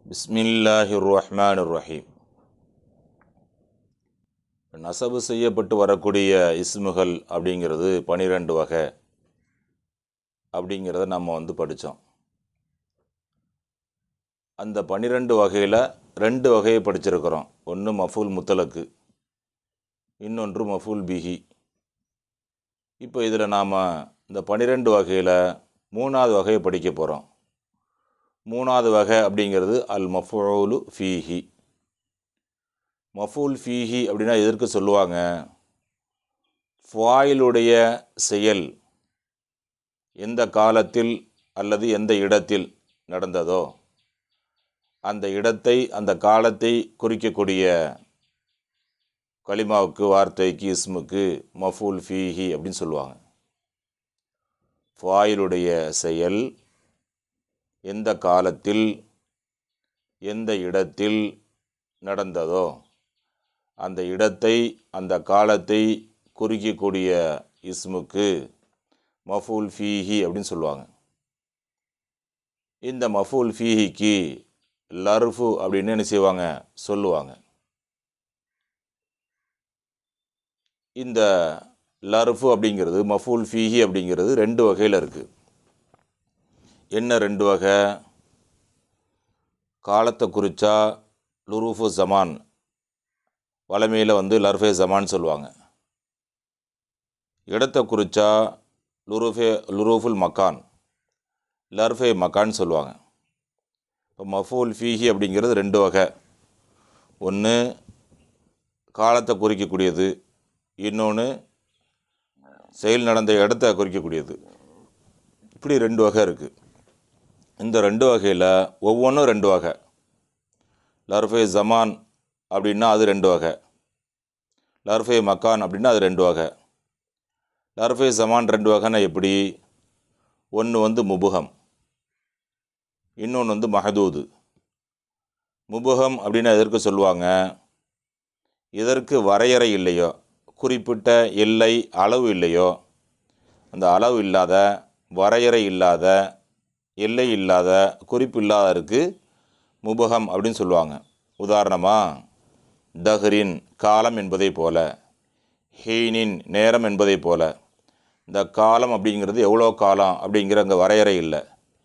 பிஸ்மில்லாஹிர் ரஹ்மான் ரஹீம் நசபு செய்யப்பட்டு வரக்கூடிய இஸ்முகள் அப்படிங்கிறது பனிரெண்டு வகை அப்படிங்கிறத நம்ம வந்து படித்தோம் அந்த பன்னிரெண்டு வகையில் ரெண்டு வகையை படிச்சிருக்கிறோம் ஒன்று மஃபூல் முத்தலக்கு இன்னொன்று மஃபூல் பிஹி இப்போ இதில் நாம் இந்த பன்னிரெண்டு வகையில் மூணாவது வகையை படிக்க போகிறோம் மூணாவது வகை அப்படிங்கிறது அல் மஃபூலு ஃபீஹி மஃபூல் ஃபீஹி அப்படின்னா எதற்கு சொல்லுவாங்க ஃபாயிலுடைய செயல் எந்த காலத்தில் அல்லது எந்த இடத்தில் நடந்ததோ அந்த இடத்தை அந்த காலத்தை குறிக்கக்கூடிய கலிமாவுக்கு வார்த்தைக்கு இஸ்முக்கு மஃபூல் ஃபீஹி அப்படின்னு சொல்லுவாங்க ஃபாயிலுடைய செயல் எந்த காலத்தில் எந்த இடத்தில் நடந்ததோ அந்த இடத்தை அந்த காலத்தை குறிக்கக்கூடிய இஸ்முக்கு மஃபூல் ஃபீஹி அப்படின்னு சொல்லுவாங்க இந்த மஃபூல் ஃபீஹிக்கு லர்ஃபு அப்படின்னு என்ன செய்வாங்க சொல்லுவாங்க இந்த லர்ஃபு அப்படிங்கிறது மஃபூல் ஃபீஹி அப்படிங்கிறது ரெண்டு வகையில் இருக்குது என்ன ரெண்டு வகை காலத்தை குறித்தா லுரூஃபு ஜமான் வளமையில் வந்து லர்ஃபே ஜமான் சொல்லுவாங்க இடத்தை குறித்தா லுரூஃபே லுரூஃபுல் மக்கான் லர்ஃபே மக்கான் சொல்லுவாங்க இப்போ மஃபூல் ஃபீஹி அப்படிங்கிறது ரெண்டு வகை ஒன்று காலத்தை குறிக்கக்கூடியது இன்னொன்று செயல் நடந்த இடத்த குறிக்கக்கூடியது இப்படி ரெண்டு வகை இருக்குது இந்த ரெண்டு வகையில் ஒவ்வொன்றும் ரெண்டு வகை லர்ஃபே ஜமான் அப்படின்னா அது ரெண்டு வகை லர்ஃபே மக்கான் அப்படின்னா அது ரெண்டு வகை லர்ஃபே ஜமான் ரெண்டு வகைன்னா எப்படி ஒன்று வந்து முபுகம் இன்னொன்று வந்து மஹதூது முபுகம் அப்படின்னு எதற்கு சொல்லுவாங்க இதற்கு வரையறை இல்லையோ குறிப்பிட்ட எல்லை அளவு இல்லையோ அந்த அளவு இல்லாத வரையறை இல்லாத எல்லை இல்லாத குறிப்பு இல்லாதருக்கு முபகம் அப்படின்னு சொல்லுவாங்க உதாரணமாக தஹ்ரின் காலம் என்பதை போல ஹீனின் நேரம் என்பதை போல இந்த காலம் அப்படிங்கிறது எவ்வளோ காலம் அப்படிங்கிற அங்கே வரையறை இல்லை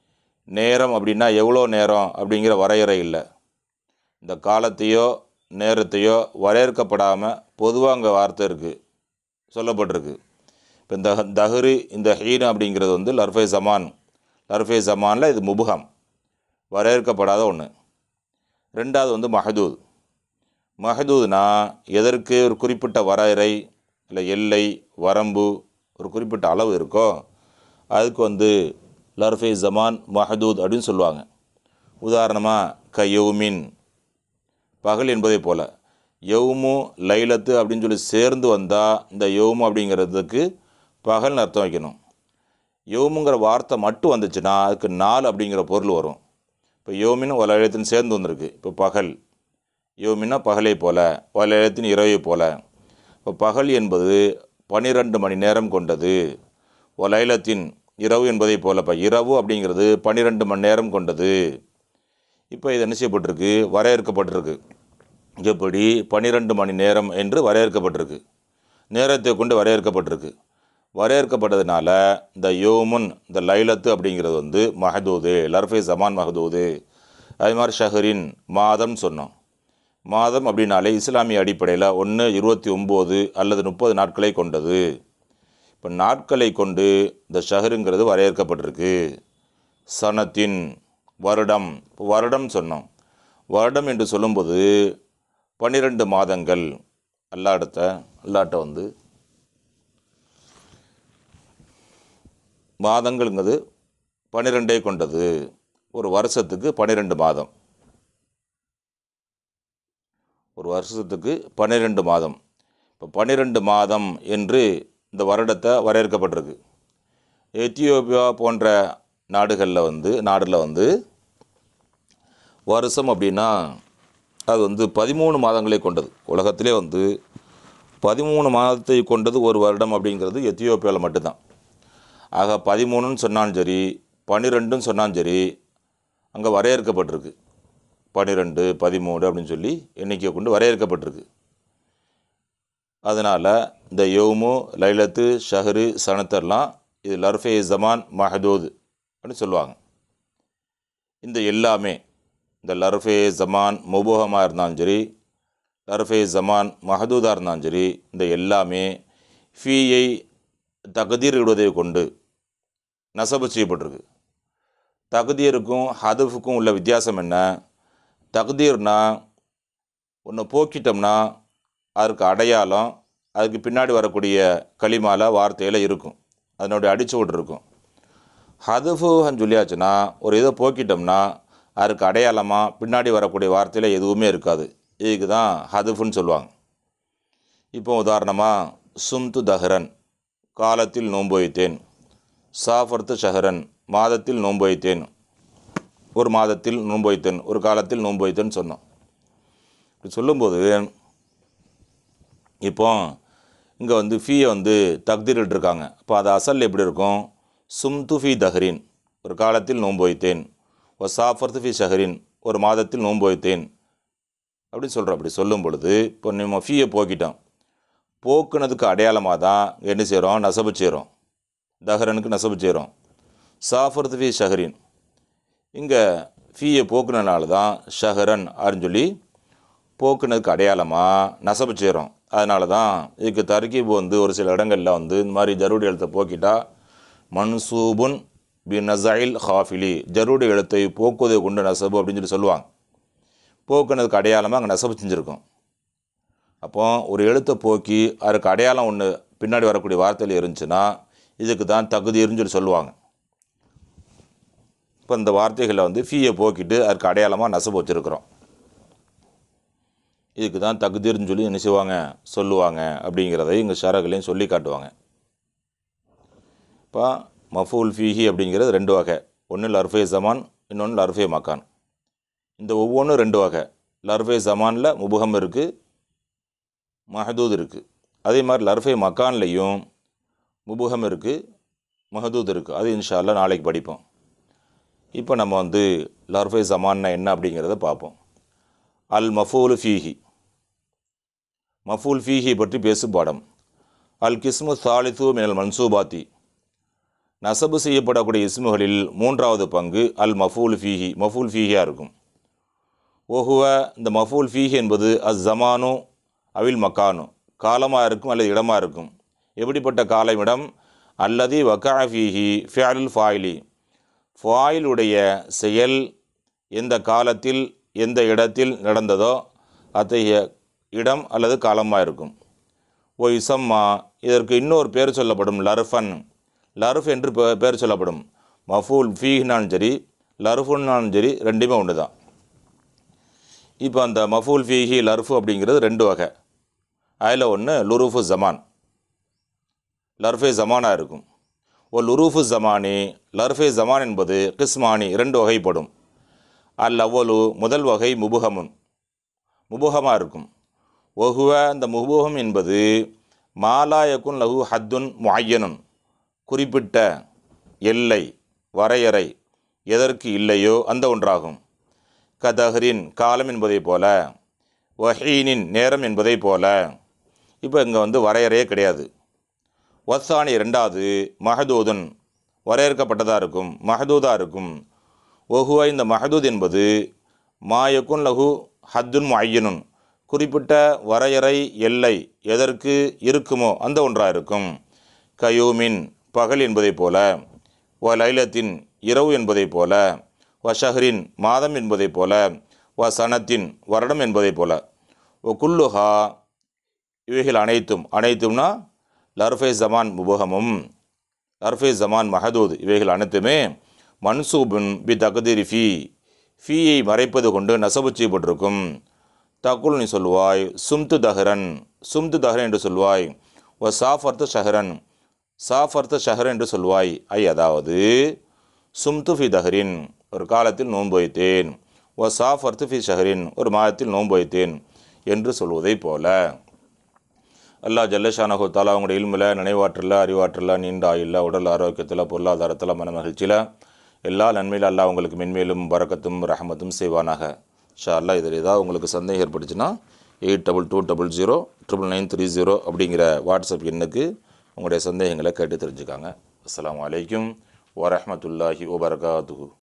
நேரம் அப்படின்னா எவ்வளோ நேரம் அப்படிங்கிற வரையறை இல்லை இந்த காலத்தையோ நேரத்தையோ வரையறுக்கப்படாமல் பொதுவாக அங்கே வார்த்தை இருக்குது சொல்லப்பட்டிருக்கு இப்போ இந்த தஹ்ரு இந்த ஹீன் அப்படிங்கிறது வந்து லர்ஃபே ஜமான் லர்ஃபே ஜமானில் இது முபுகம் வரையறுக்கப்படாத ஒன்று ரெண்டாவது வந்து மஹதூத் மஹதூத்னா எதற்கு ஒரு குறிப்பிட்ட வரையறை இல்லை எல்லை வரம்பு ஒரு குறிப்பிட்ட அளவு இருக்கோ அதுக்கு வந்து லர்ஃபே ஜமான் மஹதூத் அப்படின்னு சொல்லுவாங்க உதாரணமாக க யௌமின் பகல் என்பதை போல் யௌமு லைலத்து அப்படின்னு சொல்லி சேர்ந்து வந்தால் இந்த யௌமு அப்படிங்கிறதுக்கு பகல்னு அர்த்தம் வைக்கணும் யோமுங்கிற வார்த்தை மட்டும் வந்துச்சுன்னா அதுக்கு நாலு அப்படிங்கிற பொருள் வரும் இப்போ யோமின் ஒலயத்தின் சேர்ந்து வந்திருக்கு இப்போ பகல் யோமின்னா பகலை போல ஒலயத்தின் இரவை போல இப்போ பகல் என்பது பனிரெண்டு மணி நேரம் கொண்டது ஒலைலத்தின் இரவு என்பதை போல இப்போ இரவு அப்படிங்கிறது பன்னிரெண்டு மணி நேரம் கொண்டது இப்போ இது என்ன செய்யப்பட்டிருக்கு வரையறுக்கப்பட்டிருக்கு எப்படி பன்னிரெண்டு மணி நேரம் என்று வரையறுக்கப்பட்டிருக்கு நேரத்தை கொண்டு வரையறுக்கப்பட்டிருக்கு வரையறுக்கப்பட்டதுனால இந்த யோமுன் இந்த லைலத்து அப்படிங்கிறது வந்து மஹதூது லர்ஃபே ஜமான் மஹதூது அது மாதிரி ஷஹரின் மாதம் சொன்னோம் மாதம் அப்படின்னாலே இஸ்லாமிய அடிப்படையில் ஒன்று இருபத்தி ஒம்பது அல்லது முப்பது நாட்களை கொண்டது இப்போ நாட்களை கொண்டு இந்த ஷஹருங்கிறது வரையறுக்கப்பட்டிருக்கு சனத்தின் வருடம் இப்போ வருடம் சொன்னோம் வருடம் என்று சொல்லும்போது பன்னிரெண்டு மாதங்கள் அல்லாடத்த அல்லாட்ட வந்து மாதங்கள்ங்கிறது பன்னிரெண்டே கொண்டது ஒரு வருஷத்துக்கு பன்னிரெண்டு மாதம் ஒரு வருஷத்துக்கு பன்னிரெண்டு மாதம் இப்போ பன்னிரெண்டு மாதம் என்று இந்த வருடத்தை வரையறுக்கப்பட்டிருக்கு எத்தியோப்பியா போன்ற நாடுகளில் வந்து நாடில் வந்து வருஷம் அப்படின்னா அது வந்து பதிமூணு மாதங்களே கொண்டது உலகத்திலே வந்து பதிமூணு மாதத்தை கொண்டது ஒரு வருடம் அப்படிங்கிறது எத்தியோப்பியாவில் மட்டும்தான் ஆக பதிமூணுன்னு சொன்னாலும் சரி பன்னிரெண்டுன்னு சொன்னாலும் சரி அங்கே வரையறுக்கப்பட்டிருக்கு பன்னிரெண்டு பதிமூணு அப்படின்னு சொல்லி எண்ணிக்கை கொண்டு வரையறுக்கப்பட்டிருக்கு அதனால் இந்த யௌமு லைலத்து ஷஹரு சனத்தர்லாம் இது லர்ஃபே ஜமான் மஹதூத் அப்படின்னு சொல்லுவாங்க இந்த எல்லாமே இந்த லர்ஃபே ஜமான் முபோகமாக இருந்தாலும் சரி லர்ஃபே ஜமான் மஹதூதாக இருந்தாலும் சரி இந்த எல்லாமே ஃபீயை தகுதீர் இடுவதை கொண்டு நசபு செய்யப்பட்டிருக்கு தகுதீருக்கும் ஹதுஃபுக்கும் உள்ள வித்தியாசம் என்ன தகுதீர்னா ஒன்று போக்கிட்டோம்னா அதற்கு அடையாளம் அதுக்கு பின்னாடி வரக்கூடிய களிமால வார்த்தையில் இருக்கும் அதனுடைய அடிச்சுவடு இருக்கும் ஹதுஃபுன்னு சொல்லியாச்சுன்னா ஒரு இதை போக்கிட்டோம்னா அதுக்கு அடையாளமாக பின்னாடி வரக்கூடிய வார்த்தையில் எதுவுமே இருக்காது இதுக்கு தான் ஹதுஃபுன்னு சொல்லுவாங்க இப்போ உதாரணமாக சும்து தஹரன் காலத்தில் நோன்பு வைத்தேன் சாஃபர்த்து ஷஹரன் மாதத்தில் நோன்பு வைத்தேன் ஒரு மாதத்தில் நோன்பு வைத்தேன் ஒரு காலத்தில் நோன்பு வைத்தேன்னு சொன்னோம் இப்படி சொல்லும்போது இப்போ இங்கே வந்து ஃபீயை வந்து தக்தீரிட்டு இருக்காங்க அப்போ அது அசல் எப்படி இருக்கும் சும்து ஃபி தஹரின் ஒரு காலத்தில் நோன்பு வைத்தேன் ஒரு சாஃபர்த்து ஃபி ஷஹரின் ஒரு மாதத்தில் நோன்பு வைத்தேன் அப்படி சொல்கிறோம் அப்படி சொல்லும் பொழுது இப்போ நம்ம ஃபீயை போக்கிட்டோம் போக்குனதுக்கு அடையாளமாக தான் என்ன செய்கிறோம் நசபு செய்கிறோம் தஹரனுக்கு நசபு செய்கிறோம் சாஃபர்த்து ஃபி ஷஹரின் இங்கே ஃபீயை போக்குனனால தான் ஷஹரன் அப்படின்னு சொல்லி போக்குனதுக்கு அடையாளமாக நசபு செய்கிறோம் அதனால தான் இதுக்கு தர்கீப் வந்து ஒரு சில இடங்களில் வந்து இந்த மாதிரி ஜருடி எழுத்தை போக்கிட்டா மன்சூபுன் பி நசைல் ஹாஃபிலி ஜருடி எழுத்தை போக்குவதை கொண்டு நசபு அப்படின்னு சொல்லி சொல்லுவாங்க போக்குனதுக்கு அடையாளமாக அங்கே நசபு செஞ்சுருக்கோம் அப்போ ஒரு எழுத்தை போக்கி அதுக்கு அடையாளம் ஒன்று பின்னாடி வரக்கூடிய வார்த்தையில் இருந்துச்சுன்னா இதுக்கு தான் தகுதின்னு சொல்லி சொல்லுவாங்க இப்போ இந்த வார்த்தைகளை வந்து ஃபீயை போக்கிட்டு அதுக்கு அடையாளமாக நசபு வச்சுருக்குறோம் இதுக்கு தான் தகுதிர்னு சொல்லி என்ன செய்வாங்க சொல்லுவாங்க அப்படிங்கிறதை இங்கே ஷரகளையும் சொல்லி காட்டுவாங்க இப்போ மஃபூல் ஃபீஹி அப்படிங்கிறது ரெண்டு வகை ஒன்று லர்ஃபே ஜமான் இன்னொன்று லர்ஃபே மக்கான் இந்த ஒவ்வொன்றும் ரெண்டு வகை லர்ஃபே ஜமானில் முபுகம் இருக்குது மஹதூத் இருக்குது அதே மாதிரி லர்ஃபே மக்கான்லேயும் முபுகம் இருக்குது மஹதூத் இருக்குது அது இன்ஷா அல்லாஹ் நாளைக்கு படிப்போம் இப்போ நம்ம வந்து லர்ஃபே ஜமான்னா என்ன அப்படிங்கிறத பார்ப்போம் அல் மஃபூல் ஃபீஹி மஃபூல் ஃபீஹி பற்றி பேசும் பாடம் அல் கிஸ்மு சாலித்து மினல் மன்சூபாத்தி நசபு செய்யப்படக்கூடிய இஸ்முகளில் மூன்றாவது பங்கு அல் மஃபூல் ஃபீஹி மஃபூல் ஃபீஹியாக இருக்கும் ஓஹுவ இந்த மஃபூல் ஃபீஹி என்பது அஸ் ஜமானு அவில் மக்கானு காலமாக இருக்கும் அல்லது இடமாக இருக்கும் எப்படிப்பட்ட காலம் இடம் அல்லது வக்கா ஃபீஹி ஃபியாலுல் ஃபாயிலி ஃபாயிலுடைய செயல் எந்த காலத்தில் எந்த இடத்தில் நடந்ததோ அத்தகைய இடம் அல்லது காலமாக இருக்கும் ஓ இசம்மா இதற்கு இன்னொரு பேர் சொல்லப்படும் லர்ஃபன் லர்ஃப் என்று பே- பேர் சொல்லப்படும் மஃபூல் ஃபீஹ்னாலும் சரி லர்ஃபுன்னாலும் சரி ரெண்டுமே ஒன்று தான் இப்போ அந்த மஃபூல் ஃபீஹி லர்ஃபு அப்படிங்கிறது ரெண்டு வகை அதில் ஒன்று லுருஃபு ஜமான் லர்ஃபே ஜமானாக இருக்கும் ஓ லுருஃபு ஜமானி லர்ஃபே ஜமான் என்பது கிஸ்மானி இரண்டு வகைப்படும் அல் அவ்வலு முதல் வகை முபுகமுன் முபுகமாக இருக்கும் ஒஹுவ இந்த முபுகம் என்பது மாலாயக்குன் லஹு ஹத்துன் முஐயனுன் குறிப்பிட்ட எல்லை வரையறை எதற்கு இல்லையோ அந்த ஒன்றாகும் கதஹரின் காலம் என்பதைப் போல வஹீனின் நேரம் என்பதைப் போல இப்போ இங்கே வந்து வரையறையே கிடையாது வசானி ரெண்டாவது மஹதூதன் வரையறுக்கப்பட்டதாக இருக்கும் மஹதூதாக இருக்கும் ஒஹுவ இந்த மஹதூத் என்பது மாயக்குன் லஹு ஹத்துன் முஐயனுன் குறிப்பிட்ட வரையறை எல்லை எதற்கு இருக்குமோ அந்த ஒன்றாக இருக்கும் கயூமின் பகல் என்பதைப் போல வ லைலத்தின் இரவு என்பதைப் போல வ ஷஹரின் மாதம் என்பதைப் போல வ சனத்தின் வருடம் என்பதைப் போல ஒ குல்லுஹா இவைகள் அனைத்தும் அனைத்தும்னா லர்ஃபே ஜமான் முபகமும் லர்ஃபே ஜமான் மஹதூத் இவைகள் அனைத்துமே மன்சூபின் பி தகுதிரி ஃபீ ஃபீயை மறைப்பது கொண்டு நசபு செய்யப்பட்டிருக்கும் தக்குல் நீ சொல்வாய் சும்து தஹரன் சும்து தஹரன் என்று சொல்வாய் ஒ சாஃபர்த்து ஷஹரன் சாஃபர்த்து ஷஹரன் என்று சொல்வாய் ஐ அதாவது சும்து ஃபி தஹரின் ஒரு காலத்தில் நோன்பு வைத்தேன் ஒ சாஃபர்த்து ஃபி ஷஹரின் ஒரு மாதத்தில் நோன்பு வைத்தேன் என்று சொல்வதைப் போல அல்லாஹ் ஜல்லஷானஹு தாலா அவங்களுடைய இல்மில் நினைவாற்றல அறிவாற்றல நீண்ட ஆயுள்ள உடல் ஆரோக்கியத்தில் பொருளாதாரத்தில் மன மகிழ்ச்சியில் எல்லா நன்மையில் அல்லாஹ் உங்களுக்கு மென்மேலும் பரக்கத்தும் ரஹமத்தும் செய்வானாக ஷா அல்லாஹ் இதில் ஏதாவது உங்களுக்கு சந்தேகம் ஏற்பட்டுச்சுன்னா eight double two double zero triple nine three zero அப்படிங்கிற வாட்ஸ்அப் எண்ணுக்கு உங்களுடைய சந்தேகங்களை கேட்டு தெரிஞ்சுக்காங்க அஸ்ஸலாமு அலைக்கும் வரஹ்மத்துல்லாஹி வபரகாத்துஹு